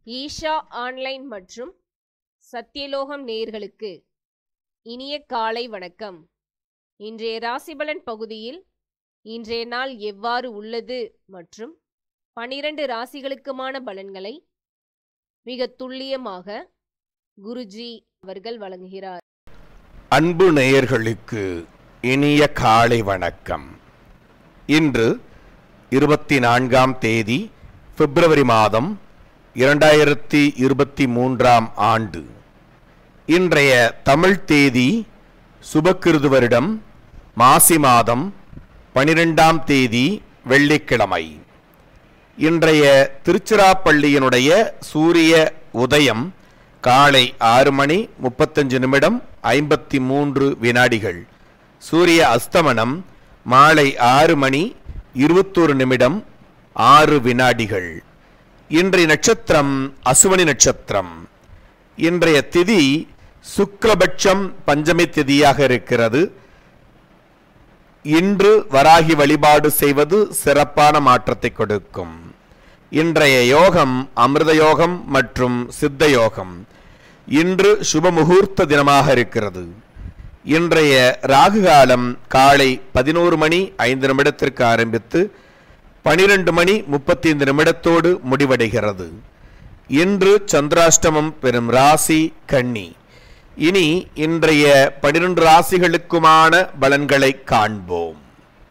Isha online மற்றும் சத்தியலோகம் நேயர்களுக்கு இனிய காலை வணக்கம் இன்றைய ராசிபலன் பகுதியில் இன்றைய நாள் எவ்வாறு உள்ளது மற்றும் பனிரெண்டு ராசிகளுக்குமான பலன்களை மிக துல்லியமாக குருஜி அவர்கள் வழங்குகிறார் அன்பு நேயர்களுக்கு இனிய காலை வணக்கம் இன்று இருபத்தி நான்காம் தேதி பிப்ரவரி மாதம் இரண்டாயிரத்தி இருபத்தி மூன்றாம் ஆண்டு இன்றைய தமிழ் தேதி சுபக்கிருது வருடம் மாசி மாதம் பனிரெண்டாம் தேதி வெள்ளிக்கிழமை இன்றைய திருச்சிராப்பள்ளியினுடைய சூரிய உதயம் காலை ஆறு மணி முப்பத்தஞ்சு நிமிடம் ஐம்பத்தி மூன்று வினாடிகள் சூரிய அஸ்தமனம் மாலை ஆறு மணி இருபத்தோரு நிமிடம் ஆறு வினாடிகள் இன்றைய நட்சத்திரம் அசுவனி நட்சத்திரம் இன்றைய திதி சுக்லபட்சம் பஞ்சமி திதியாக இருக்கிறது இன்று வராகி வழிபாடு செய்வது சிறப்பான மாற்றத்தை கொடுக்கும் இன்றைய யோகம் அமிர்த யோகம் மற்றும் சித்த யோகம் இன்று சுப முகூர்த்த தினமாக இருக்கிறது இன்றைய ராகு காலம் காலை பதினோரு மணி ஐந்து நிமிடத்திற்கு ஆரம்பித்து பனிரெண்டு மணி முப்பத்தி ஐந்து நிமிடத்தோடு முடிவடைகிறது இன்று சந்திராஷ்டமம் பெறும் ராசி கன்னி இனி இன்றைய பனிரெண்டு ராசிகளுக்குமான பலன்களை காண்போம்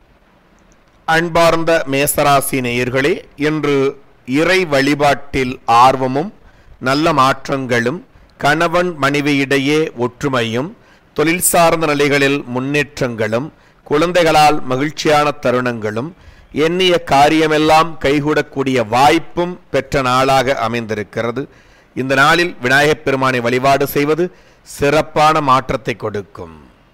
அன்பார்ந்த மேசராசி நேயர்களே இன்று இறை வழிபாட்டில் ஆர்வமும் நல்ல மாற்றங்களும் கணவன் மனைவியிடையே ஒற்றுமையும் தொழில் சார்ந்த நிலைகளில் முன்னேற்றங்களும் குழந்தைகளால் மகிழ்ச்சியான தருணங்களும் எண்ணிய காரியமெல்லாம் கைகூடக்கூடிய வாய்ப்பும் பெற்ற நாளாக அமைந்திருக்கிறது இந்த நாளில் விநாயகப் பெருமானை வழிபாடு செய்வது சிறப்பான மாற்றத்தை கொடுக்கும்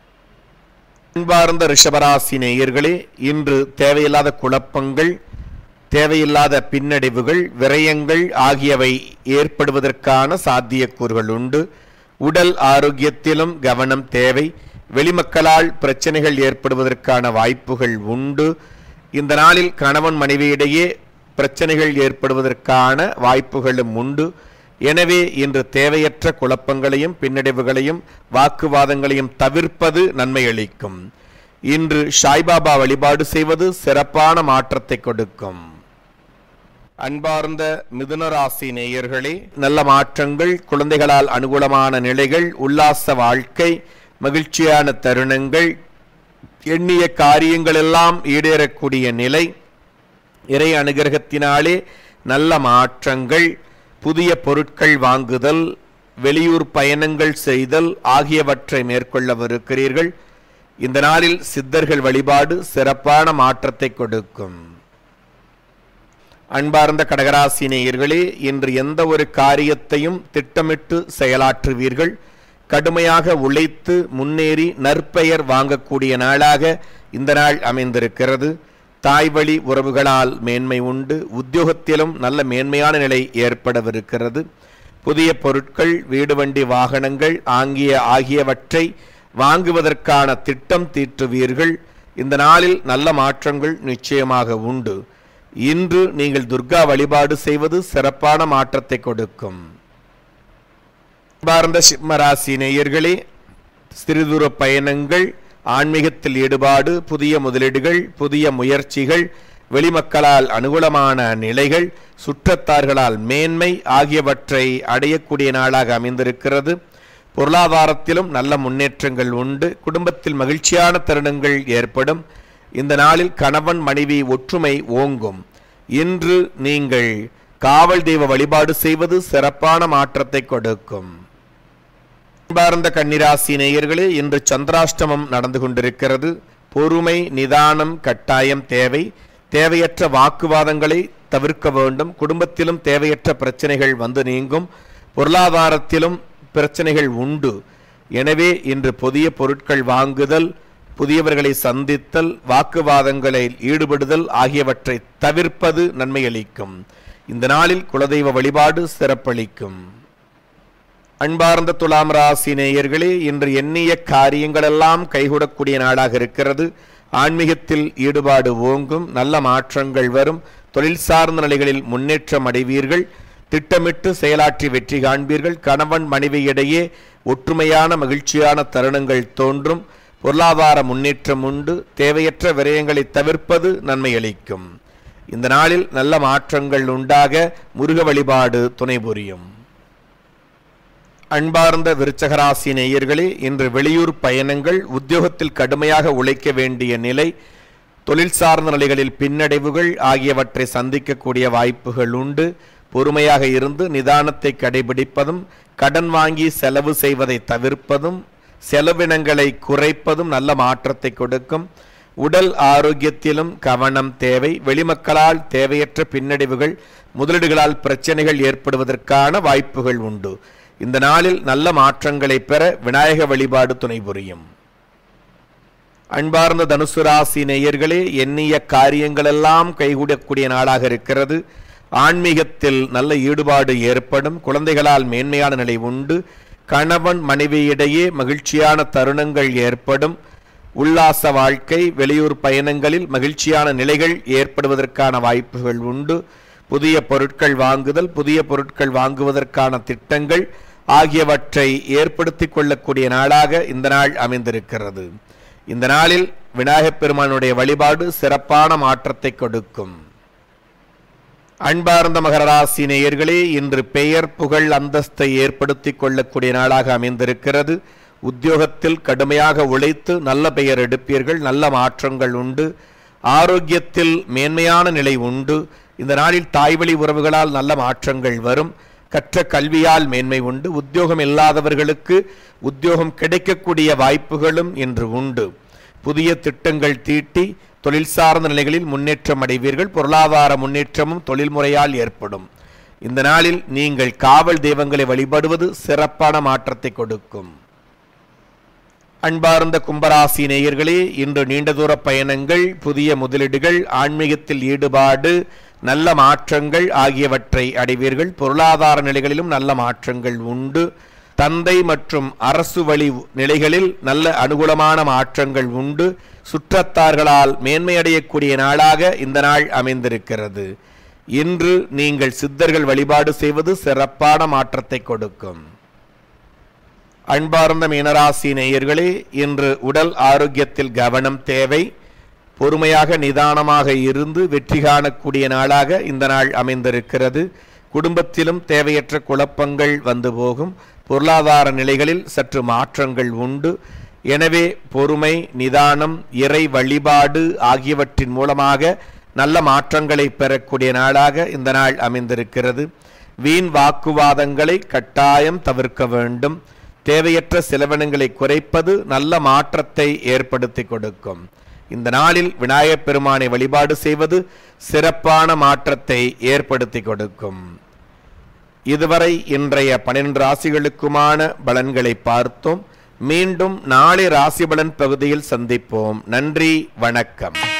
அன்பார்ந்த ரிஷபராசி நேயர்களே இன்று தேவையில்லாத குழப்பங்கள் தேவையில்லாத பின்னடைவுகள் விரயங்கள் ஆகியவை ஏற்படுவதற்கான சாத்தியக்கூறுகள் உண்டு உடல் ஆரோக்கியத்திலும் கவனம் தேவை வெளிமக்களால் பிரச்சனைகள் ஏற்படுவதற்கான வாய்ப்புகள் உண்டு இந்த நாளில் கணவன் மனைவியிடையே பிரச்சனைகள் ஏற்படுவதற்கான வாய்ப்புகளும் உண்டு எனவே இன்று தேவையற்ற குழப்பங்களையும் பின்னடைவுகளையும் வாக்குவாதங்களையும் தவிர்ப்பது நன்மை அளிக்கும் இன்று சாய்பாபா வழிபாடு செய்வது சிறப்பான மாற்றத்தை கொடுக்கும் அன்பார்ந்த மிதுன ராசி நேயர்களே நல்ல மாற்றங்கள் குழந்தைகளால் அனுகூலமான நிலைகள் உல்லாச வாழ்க்கை மகிழ்ச்சியான தருணங்கள் எண்ணிய காரியங்கள் எல்லாம் ஈடேறக்கூடிய நிலை இறை அனுகிரகத்தினாலே நல்ல மாற்றங்கள் புதிய பொருட்கள் வாங்குதல் வெளியூர் பயணங்கள் செய்தல் ஆகியவற்றை மேற்கொள்ளவிருக்கிறீர்கள் இந்த நாளில் சித்தர்கள் வழிபாடு சிறப்பான மாற்றத்தை கொடுக்கும் அன்பார்ந்த கடகராசி நேயர்களே இன்று எந்த ஒரு காரியத்தையும் திட்டமிட்டு செயலாற்றுவீர்கள் கடுமையாக உழைத்து முன்னேறி நற்பெயர் வாங்கக்கூடிய நாளாக இந்த நாள் அமைந்திருக்கிறது தாய்வழி உறவுகளால் மேன்மை உண்டு உத்தியோகத்திலும் நல்ல மேன்மையான நிலை ஏற்படவிருக்கிறது புதிய பொருட்கள் வீடு வண்டி வாகனங்கள் ஆங்கிய ஆகியவற்றை வாங்குவதற்கான திட்டம் தீட்டுவீர்கள் இந்த நாளில் நல்ல மாற்றங்கள் நிச்சயமாக உண்டு இன்று நீங்கள் துர்கா வழிபாடு செய்வது சிறப்பான மாற்றத்தை கொடுக்கும் அன்பார்ந்த சிம்மராசி நேயர்களே சிறுதூர பயணங்கள் ஆன்மீகத்தில் ஈடுபாடு புதிய முதலீடுகள் புதிய முயற்சிகள் வெளிமக்களால் அனுகூலமான நிலைகள் சுற்றத்தார்களால் மேன்மை ஆகியவற்றை அடையக்கூடிய நாளாக அமைந்திருக்கிறது பொருளாதாரத்திலும் நல்ல முன்னேற்றங்கள் உண்டு குடும்பத்தில் மகிழ்ச்சியான தருணங்கள் ஏற்படும் இந்த நாளில் கணவன் மனைவி ஒற்றுமை ஓங்கும் இன்று நீங்கள் காவல் தெய்வ வழிபாடு செய்வது சிறப்பான மாற்றத்தை கொடுக்கும் அன்பார்ந்த கன்னிராசி நேயர்களே இன்று சந்திராஷ்டமம் நடந்து கொண்டிருக்கிறது பொறுமை நிதானம் கட்டாயம் தேவை தேவையற்ற வாக்குவாதங்களை தவிர்க்க வேண்டும் குடும்பத்திலும் தேவையற்ற பிரச்சனைகள் வந்து நீங்கும் பொருளாதாரத்திலும் பிரச்சனைகள் உண்டு எனவே இன்று புதிய பொருட்கள் வாங்குதல் புதியவர்களை சந்தித்தல் வாக்குவாதங்களில் ஈடுபடுதல் ஆகியவற்றை தவிர்ப்பது நன்மை அளிக்கும் இந்த நாளில் குலதெய்வ வழிபாடு சிறப்பளிக்கும் அன்பார்ந்த துலாம் ராசி நேயர்களே இன்று எண்ணிய காரியங்களெல்லாம் கைகூடக்கூடிய நாளாக இருக்கிறது ஆன்மீகத்தில் ஈடுபாடு ஓங்கும் நல்ல மாற்றங்கள் வரும் தொழில் சார்ந்த நிலைகளில் முன்னேற்றம் அடைவீர்கள் திட்டமிட்டு செயலாற்றி வெற்றி காண்பீர்கள் கணவன் மனைவியிடையே ஒற்றுமையான மகிழ்ச்சியான தருணங்கள் தோன்றும் பொருளாதார முன்னேற்றம் உண்டு தேவையற்ற விரயங்களை தவிர்ப்பது நன்மை அளிக்கும் இந்த நாளில் நல்ல மாற்றங்கள் உண்டாக முருக வழிபாடு துணை புரியும் அன்பார்ந்த விருச்சகராசி நேயர்களே இன்று வெளியூர் பயணங்கள் உத்தியோகத்தில் கடுமையாக உழைக்க வேண்டிய நிலை தொழில் சார்ந்த நிலைகளில் பின்னடைவுகள் ஆகியவற்றை சந்திக்கக்கூடிய வாய்ப்புகள் உண்டு பொறுமையாக இருந்து நிதானத்தை கடைபிடிப்பதும் கடன் வாங்கி செலவு செய்வதை தவிர்ப்பதும் செலவினங்களை குறைப்பதும் நல்ல மாற்றத்தை கொடுக்கும் உடல் ஆரோக்கியத்திலும் கவனம் தேவை வெளிமக்களால் தேவையற்ற பின்னடைவுகள் முதலீடுகளால் பிரச்சனைகள் ஏற்படுவதற்கான வாய்ப்புகள் உண்டு இந்த நாளில் நல்ல மாற்றங்களை பெற விநாயக வழிபாடு துணை புரியும் அன்பார்ந்த தனுசு ராசி நேயர்களே எண்ணிய காரியங்களெல்லாம் கைகூடக்கூடிய நாளாக இருக்கிறது ஆன்மீகத்தில் நல்ல ஈடுபாடு ஏற்படும் குழந்தைகளால் மேன்மையான நிலை உண்டு கணவன் மனைவியிடையே மகிழ்ச்சியான தருணங்கள் ஏற்படும் உல்லாச வாழ்க்கை வெளியூர் பயணங்களில் மகிழ்ச்சியான நிலைகள் ஏற்படுவதற்கான வாய்ப்புகள் உண்டு புதிய பொருட்கள் வாங்குதல் புதிய பொருட்கள் வாங்குவதற்கான திட்டங்கள் ஆகியவற்றை ஏற்படுத்திக் கொள்ளக்கூடிய நாளாக இந்த நாள் அமைந்திருக்கிறது இந்த நாளில் விநாயகப் பெருமானுடைய வழிபாடு சிறப்பான மாற்றத்தை கொடுக்கும் அன்பார்ந்த மகராசி நேயர்களே இன்று பெயர் புகழ் அந்தஸ்தை ஏற்படுத்திக் கொள்ளக்கூடிய நாளாக அமைந்திருக்கிறது உத்தியோகத்தில் கடுமையாக உழைத்து நல்ல பெயர் எடுப்பீர்கள் நல்ல மாற்றங்கள் உண்டு ஆரோக்கியத்தில் மேன்மையான நிலை உண்டு இந்த நாளில் தாய்வழி உறவுகளால் நல்ல மாற்றங்கள் வரும் கற்ற கல்வியால் மேன்மை உண்டு உத்தியோகம் இல்லாதவர்களுக்கு உத்தியோகம் கிடைக்கக்கூடிய வாய்ப்புகளும் இன்று உண்டு புதிய திட்டங்கள் தீட்டி தொழில் சார்ந்த நிலைகளில் முன்னேற்றம் அடைவீர்கள் பொருளாதார முன்னேற்றமும் தொழில் முறையால் ஏற்படும் இந்த நாளில் நீங்கள் காவல் தெய்வங்களை வழிபடுவது சிறப்பான மாற்றத்தை கொடுக்கும் அன்பார்ந்த கும்பராசி நேயர்களே இன்று நீண்ட தூர பயணங்கள் புதிய முதலீடுகள் ஆன்மீகத்தில் ஈடுபாடு நல்ல மாற்றங்கள் ஆகியவற்றை அடைவீர்கள் பொருளாதார நிலைகளிலும் நல்ல மாற்றங்கள் உண்டு தந்தை மற்றும் அரசு வழி நிலைகளில் நல்ல அனுகூலமான மாற்றங்கள் உண்டு சுற்றத்தார்களால் மேன்மையடையக்கூடிய நாளாக இந்த நாள் அமைந்திருக்கிறது இன்று நீங்கள் சித்தர்கள் வழிபாடு செய்வது சிறப்பான மாற்றத்தை கொடுக்கும் அன்பார்ந்த மீனராசி நேயர்களே இன்று உடல் ஆரோக்கியத்தில் கவனம் தேவை பொறுமையாக நிதானமாக இருந்து வெற்றி காணக்கூடிய நாளாக இந்த நாள் அமைந்திருக்கிறது குடும்பத்திலும் தேவையற்ற குழப்பங்கள் வந்து போகும் பொருளாதார நிலைகளில் சற்று மாற்றங்கள் உண்டு எனவே பொறுமை நிதானம் இறை வழிபாடு ஆகியவற்றின் மூலமாக நல்ல மாற்றங்களை பெறக்கூடிய நாளாக இந்த நாள் அமைந்திருக்கிறது வீண் வாக்குவாதங்களை கட்டாயம் தவிர்க்க வேண்டும் தேவையற்ற செலவினங்களை குறைப்பது நல்ல மாற்றத்தை ஏற்படுத்தி கொடுக்கும் இந்த நாளில் விநாயகப் பெருமானை வழிபாடு செய்வது சிறப்பான மாற்றத்தை ஏற்படுத்தி கொடுக்கும் இதுவரை இன்றைய பன்னிரண்டு ராசிகளுக்குமான பலன்களை பார்த்தோம் மீண்டும் நாளை ராசி பலன் பகுதியில் சந்திப்போம் நன்றி வணக்கம்